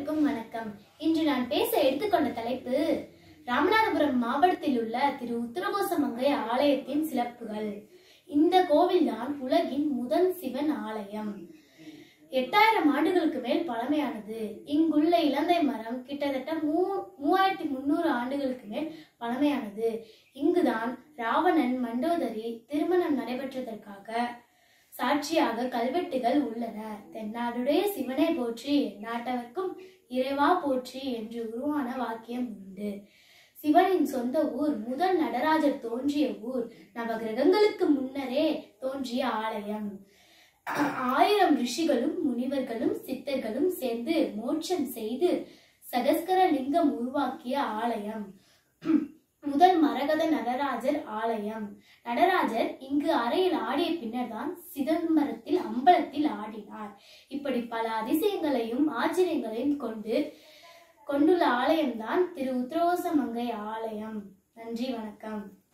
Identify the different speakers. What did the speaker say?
Speaker 1: அனைவருக்கும் வணக்கம் இன்று நான் பேச எடுத்துக்கொண்ட தலைப்பு ராமநாதபுரம் மாவட்டத்தில் உள்ள திரு உத்தரகோசமங்கை ஆலயத்தின் சிறப்புகள் இந்த கோவில்தான் உலகின் முதல் சிவன் ஆலயம் எட்டாயிரம் ஆண்டுகளுக்கு மேல் பழமையானது இங்குள்ள இலந்தை மரம் கிட்டத்தட்ட மூ மூவாயிரத்தி முன்னூறு ஆண்டுகளுக்கு மேல் பழமையானது இங்குதான் ராவணன் மண்டோதரி திருமணம் நடைபெற்றதற்காக சாட்சியாக கல்வெட்டுகள் உள்ளன தென்னாடுடைய சிவனை போற்றி நாட்டவர்க்கும் இறைவா போற்றி என்று உருவான வாக்கியம் உண்டு சிவனின் சொந்த ஊர் முதல் நடராஜர் தோன்றிய ஊர் நவகிரகங்களுக்கு முன்னரே தோன்றிய ஆலயம் ஆயிரம் ரிஷிகளும் முனிவர்களும் சித்தர்களும் சேர்ந்து மோட்சம் செய்து சகஸ்கர லிங்கம் உருவாக்கிய ஆலயம் முதல் மரகத நடராஜர் ஆலயம் நடராஜர் இங்கு அறையில் ஆடிய பின்னர் தான் சிதம்பரத்தில் அம்பலத்தில் ஆடினார் இப்படி பல அதிசயங்களையும் ஆச்சரியங்களையும் கொண்டு கொண்டுள்ள ஆலயம்தான் திரு உத்திரவோசமங்கை ஆலயம் நன்றி வணக்கம்